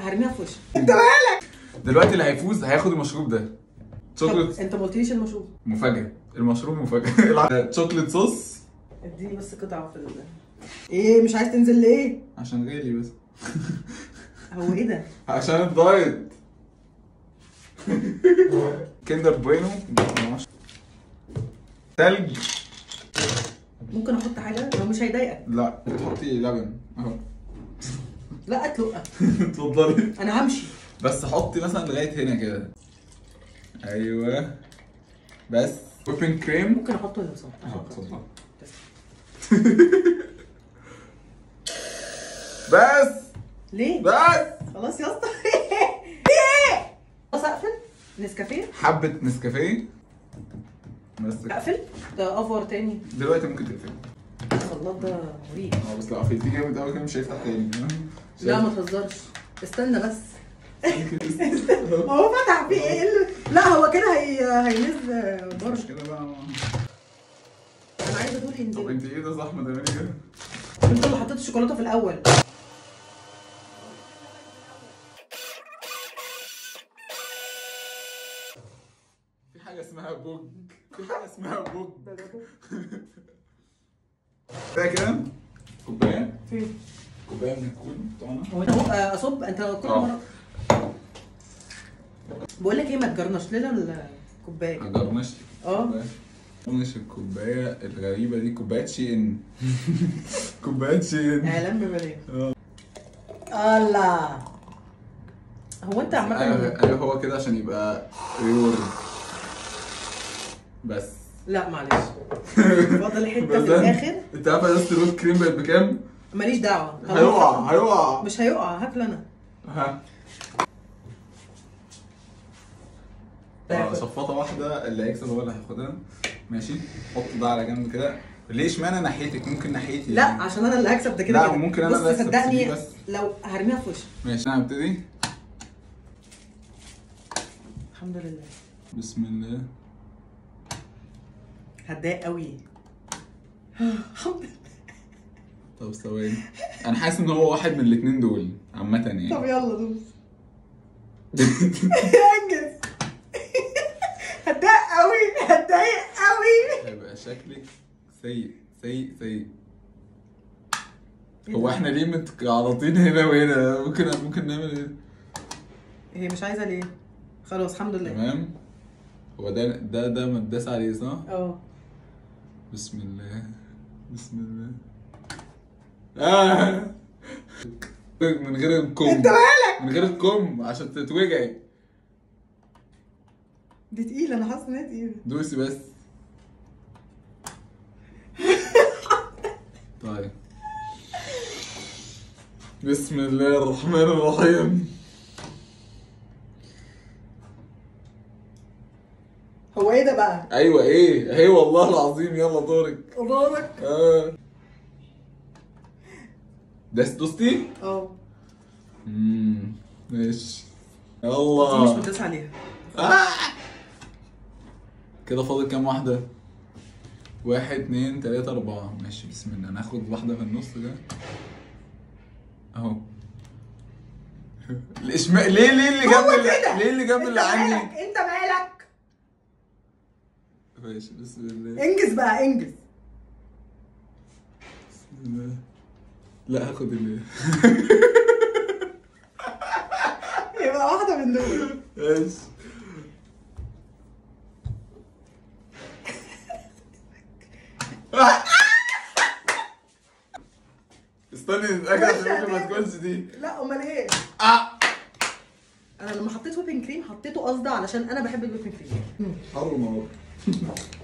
هرميها في وشك دلوقتي اللي هيفوز هياخد المشروب ده طب شوكليت انت ما قلتليش المشروب مفاجأة المشروب مفاجأة شوكليت صوص اديني بس قطعه في ال... ايه مش عايز تنزل ليه عشان غالي بس هو ايه ده عشان الدايت كندر بوينو تلج ممكن احط حاجه لو مش هيضايقك لا بتحطي لبن اهو لا اتلقى اتفضلي انا همشي بس حطي مثلا لغايه هنا كده ايوه بس ويبن كريم ممكن احطه لو سمحت اه اتفضل تسلم. بس ليه بس خلاص يا اسطى ايه خلاص اقفل نسكافيه حبه نسكافيه بس كده. اقفل ده افور تاني دلوقتي ممكن تقفلي الخلاط ده مريب اه بس لو قفلتيه جامد قوي كده مش هيفتح تاني لا ما تهزرش استنى بس تهزرش هو فتح فيه ايه اللي- لا هو كده هي هينزل بره كده بقى انا عايزه دول طب ينزلوا انت ايه ده صح ما تعملي كده انت اللي حطيت الشوكولاته في الاول في حاجه اسمها بوج في حاجه اسمها بوج ده كده كوبايه فين كوبايه من الكول بتاعنا هو انت اهو آه، اصب انت كل اه. مره بقول لك ايه ما تجرنش لنا الكوبايه هجرنش اه جرنش الكوبايه الغريبه دي كوبايه شي ان كوبايه شي ان اعلام ببلاش اه. الله هو انت عمال ايوه ايوه هو كده عشان يبقى ريورد بس لا معلش فاضل حته في بس ده- الاخر انت عارفه ازازه الويب كريم بقت بكام؟ ماليش دعوه خلاص. هيقع هيقع مش هيقع هاكل انا ها اه شفاطه واحده اللي هيكسب هو اللي هياخدها ماشي حط ده على جنب كده ليه اشمعنى ناحيتك ممكن ناحيتي لا عشان انا اللي هكسب ده كده لا، كده. ممكن أنا بص اللي أكسب، صدقني سيبيه بس. لو هرميها في وشك ماشي انا هبتدي الحمد لله بسم الله هتضايق قوي الحمد لله طب ثواني انا حاسس ان هو واحد من الاثنين دول عامه طب يعني يلا دوس انجز هتضايق قوي هتضايق قوي هيبقى شكلك سيء سيء سيء هو احنا ليه متعرضين هنا وهنا ممكن ممكن نعمل ايه هي مش عايزه ليه خلاص الحمد لله تمام هو ده ده ده متداس عليه صح؟ اه بسم الله بسم الله آه من غير الكم انت مالك من غير الكم عشان تتوجعي دي تقيله انا حاسه انها تقيله دوسي بس طيب بسم الله الرحمن الرحيم هو ايه ده بقى ايوه ايه اهي والله العظيم يلا دورك دورك اه ده دوستي اه امم ماشي دي مش يلا متداس عليها آه. كده فاضل كام واحدة؟ واحد اتنين تلاتة أربعة ماشي بسم الله ناخد واحدة في النص ده أهو ليش ما... ليه ليه اللي جنب هو اللي... كده. ليه اللي جنب انت اللي عندي؟ مالك انت مالك ماشي بسم الله انجز بقى انجز بسم الله لا هاخد اللي يبقى واحده من دول ماشي استني نتأكد عشان ممكن ما تكونش دي لا امال ايه آه. انا لما حطيت ويبنج كريم حطيته قصدي علشان انا بحب الويبنج كريم حر ونار